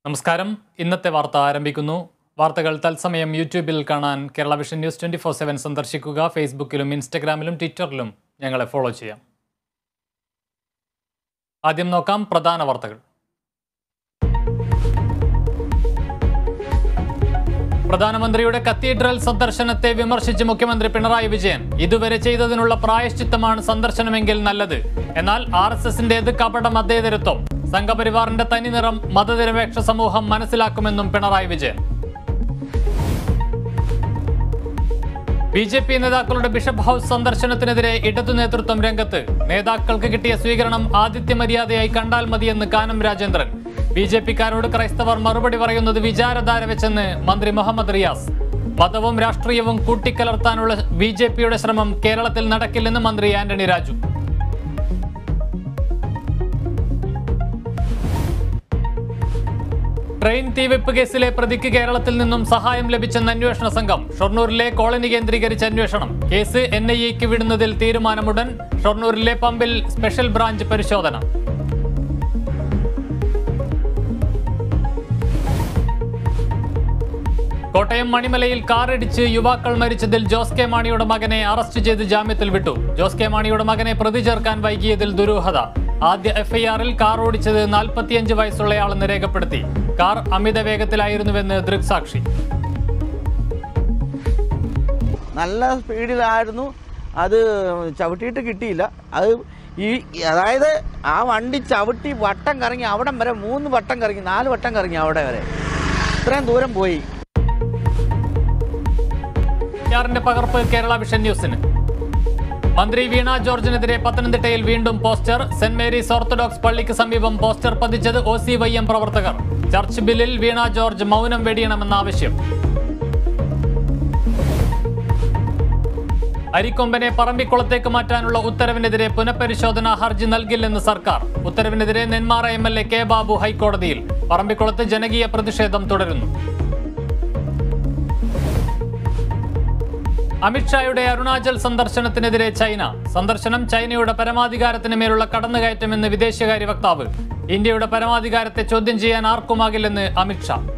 നമസ്കാരം ഇന്നത്തെ വാർത്ത ആരംഭിക്കുന്നു വാർത്തകൾ തത്സമയം യൂട്യൂബിൽ കാണാൻ Kerala vision news twenty four seven സന്ദർശിക്കുക ഫേസ്ബുക്കിലും ഇൻസ്റ്റഗ്രാമിലും ട്വിറ്ററിലും ഞങ്ങളെ ഫോളോ ചെയ്യാം ആദ്യം നോക്കാം പ്രധാന വാർത്തകൾ പ്രധാനമന്ത്രിയുടെ കത്തീഡ്രൽ സന്ദർശനത്തെ വിമർശിച്ച് മുഖ്യമന്ത്രി പിണറായി വിജയൻ ഇതുവരെ ചെയ്തതിനുള്ള പ്രായശ്ചിത്തമാണ് സന്ദർശനമെങ്കിൽ നല്ലത് എന്നാൽ ആർ എസ് എസിന്റേത് കപട മതേതരത്വം സംഘപരിവാറിന്റെ തനിനിറം മതനിരപേക്ഷ സമൂഹം മനസ്സിലാക്കുമെന്നും Pinarayi Vijayan B J P നേതാക്കളുടെ ബിഷപ്പ് ഹൌസ് സന്ദർശനത്തിനെതിരെ ഇടതു നേതൃത്വം രംഗത്ത് നേതാക്കൾക്ക് കിട്ടിയ സ്വീകരണം ആദിത്യ മര്യാദയായി കണ്ടാൽ മതിയെന്ന് കാനം രാജേന്ദ്രൻ ബി ജെ പിക്കാരോട് ക്രൈസ്തവർ മറുപടി പറയുന്നത് വിചാരധാര വെച്ചെന്ന് മന്ത്രി മുഹമ്മദ് റിയാസ് മതവും രാഷ്ട്രീയവും കൂട്ടിക്കലർത്താനുള്ള ബി ജെ പിയുടെ ശ്രമം കേരളത്തിൽ നടക്കില്ലെന്ന് മന്ത്രി ആന്റണി രാജു ട്രെയിൻ തീവെപ്പ് കേസിലെ പ്രതിക്ക് കേരളത്തിൽ നിന്നും സഹായം ലഭിച്ചെന്ന് അന്വേഷണ സംഘം ഷൊർണൂരിലെ കോളനി കേന്ദ്രീകരിച്ച് അന്വേഷണം കേസ് എൻ ഐ എക്ക് വിടുന്നതിൽ തീരുമാനമുടൻ ഷൊർണൂരിലെ പമ്പിൽ സ്പെഷ്യൽ ബ്രാഞ്ച് പരിശോധന കോട്ടയം മണിമലയിൽ കാറിടിച്ച് യുവാക്കൾ മരിച്ചതിൽ ജോസ് കെ മാണിയുടെ മകനെ അറസ്റ്റ് ചെയ്ത് ജാമ്യത്തിൽ വിട്ടു ജോസ് കെ മാണിയുടെ മകനെ പ്രതി ചേർക്കാൻ വൈകിയതിൽ ദുരൂഹത ആദ്യ എഫ്ഐആറിൽ കാർ ഓടിച്ചത് നാൽപ്പത്തിയഞ്ച് വയസ്സുള്ളയാളെന്ന് രേഖപ്പെടുത്തി കാർ അമിത വേഗത്തിലായിരുന്നുവെന്ന് ദൃക്സാക്ഷി നല്ല സ്പീഡിലായിരുന്നു അത് ചവിട്ടിയിട്ട് കിട്ടിയില്ല അത് ഈ അതായത് ആ വണ്ടി ചവിട്ടി വട്ടം കറങ്ങി അവിടം വരെ മൂന്ന് വട്ടം കറങ്ങി നാല് വട്ടം കറങ്ങി അവിടെ വരെ ഇത്രയും ദൂരം പോയി ാറിന്റെ പകർപ്പ് കേരള വിഷൻ ന്യൂസിന് മന്ത്രി വീണ ജോർജിനെതിരെ പത്തനംതിട്ടയിൽ വീണ്ടും പോസ്റ്റർ സെന്റ് മേരീസ് ഓർത്തഡോക്സ് പള്ളിക്ക് സമീപം പോസ്റ്റർ പതിച്ചത് ഒ സി വൈ എം പ്രവർത്തകർ ചർച്ച് ബില്ലിൽ വീണ ജോർജ് മൗനം വെടിയണമെന്ന ആവശ്യം അരിക്കൊമ്പനെ പറമ്പിക്കുളത്തേക്ക് മാറ്റാനുള്ള ഉത്തരവിനെതിരെ പുനഃപരിശോധനാ ഹർജി നൽകില്ലെന്ന് സർക്കാർ ഉത്തരവിനെതിരെ Nenmara M L A K Babu ഹൈക്കോടതിയിൽ പറമ്പിക്കുളത്ത് ജനകീയ പ്രതിഷേധം തുടരുന്നു അമിത്ഷായുടെ അരുണാചൽ സന്ദർശനത്തിനെതിരെ ചൈന സന്ദർശനം ചൈനയുടെ പരമാധികാരത്തിന് മേലുള്ള കടന്നുകയറ്റമെന്ന് വിദേശകാര്യ വക്താവ് ഇന്ത്യയുടെ പരമാധികാരത്തെ ചോദ്യം ചെയ്യാൻ ആർക്കുമാകില്ലെന്ന് അമിത്ഷാ